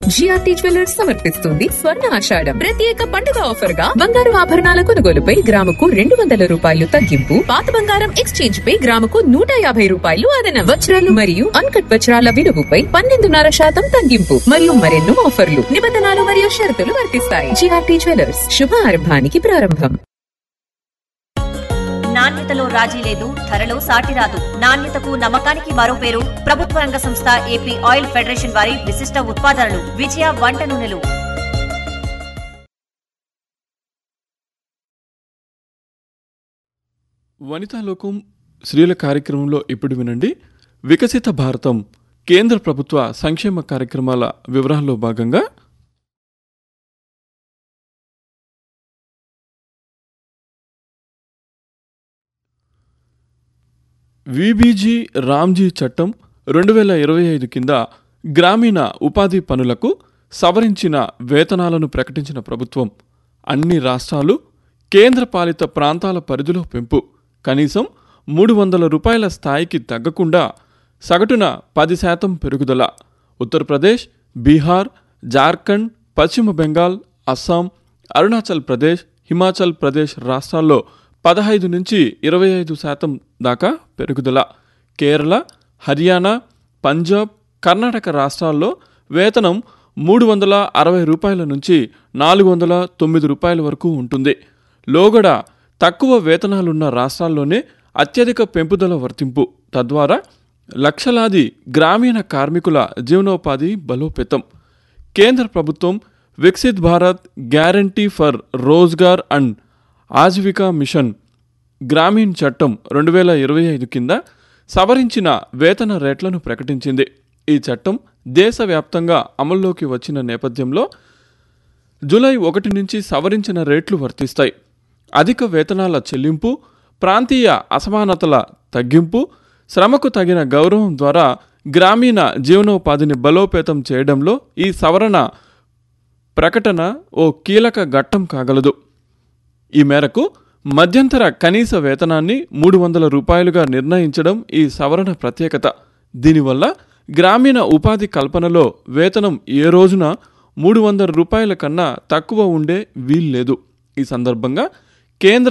GRT jewellers సమర్పిస్తుంది స్వర్ణ ఆషాఢం ప్రత్యేక పండుగ ఆఫర్ గా బంగారు ఆభరణాల కొనుగోలుపై గ్రాముకు రెండు వందల రూపాయలు తగ్గింపు పాత బంగారం ఎక్స్చేంజ్ పై గ్రాముకు నూట యాభై రూపాయలు అదనం వజ్రాలు మరియు అన్కట్ వజ్రాల విలువపై పన్నెండున్నర శాతం తగ్గింపు మరియు మరెన్నో ఆఫర్లు నిబంధనలు మరియు షరతులు వర్తిస్తాయి జిఆర్టీ జ్యువెలర్స్ శుభ ఆరంభానికి ప్రారంభం నాణ్యతలో రాజీ లేదు ధరలో సాటి రాదు నాణ్యతకు నమ్మకానికి మరో పేరు ప్రభుత్వ రంగ సంస్థ ఏపీ ఆయిల్ ఫెడరేషన్ వారి విశిష్ట ఉత్పాదనలు విజయ వంట నూనెలు వనితాలోకం స్త్రీల కార్యక్రమంలో ఇప్పుడు వినండి వికసిత భారతం కేంద్ర ప్రభుత్వ సంక్షేమ కార్యక్రమాల వివరాల్లో భాగంగా విబీజీ రామ్జీ చట్టం రెండు వేల ఇరవై ఐదు కింద గ్రామీణ ఉపాధి పనులకు సవరించిన వేతనాలను ప్రకటించిన ప్రభుత్వం అన్ని రాష్ట్రాలు కేంద్రపాలిత ప్రాంతాల పరిధిలో పెంపు కనీసం మూడు వందల రూపాయల స్థాయికి తగ్గకుండా సగటున పది శాతం పెరుగుదల ఉత్తరప్రదేశ్ బీహార్ జార్ఖండ్ పశ్చిమ బెంగాల్ అస్సాం అరుణాచల్ ప్రదేశ్ హిమాచల్ ప్రదేశ్ రాష్ట్రాల్లో పదహైదు నుంచి ఇరవై ఐదు శాతం దాకా పెరుగుదల కేరళ హర్యానా పంజాబ్ కర్ణాటక రాష్ట్రాల్లో వేతనం మూడు వందల అరవై రూపాయల నుంచి నాలుగు వందల తొమ్మిది రూపాయల వరకు ఉంటుంది లోగడ తక్కువ వేతనాలున్న రాష్ట్రాల్లోనే అత్యధిక పెంపుదల వర్తింపు తద్వారా లక్షలాది గ్రామీణ కార్మికుల జీవనోపాధి బలోపేతం కేంద్ర ప్రభుత్వం Viksit Bharat guarantee for Rozgar and Ajeevika mission Gramin చట్టం రెండు వేల ఇరవై ఐదు కింద సవరించిన వేతన రేట్లను ప్రకటించింది ఈ చట్టం దేశవ్యాప్తంగా అమల్లోకి వచ్చిన నేపథ్యంలో జూలై ఒకటి నుంచి సవరించిన రేట్లు వర్తిస్తాయి అధిక వేతనాల చెల్లింపు ప్రాంతీయ అసమానతల తగ్గింపు శ్రమకు తగిన గౌరవం ద్వారా గ్రామీణ జీవనోపాధిని బలోపేతం చేయడంలో ఈ సవరణ ప్రకటన ఓ కీలక ఘట్టం కాగలదు ఈ మేరకు మధ్యంతర కనీస వేతనాన్ని మూడు వందల రూపాయలుగా నిర్ణయించడం ఈ సవరణ ప్రత్యేకత దీనివల్ల గ్రామీణ ఉపాధి కల్పనలో వేతనం ఏ రోజున మూడు వందల రూపాయల కన్నా తక్కువ ఉండే వీల్లేదు ఈ సందర్భంగా కేంద్ర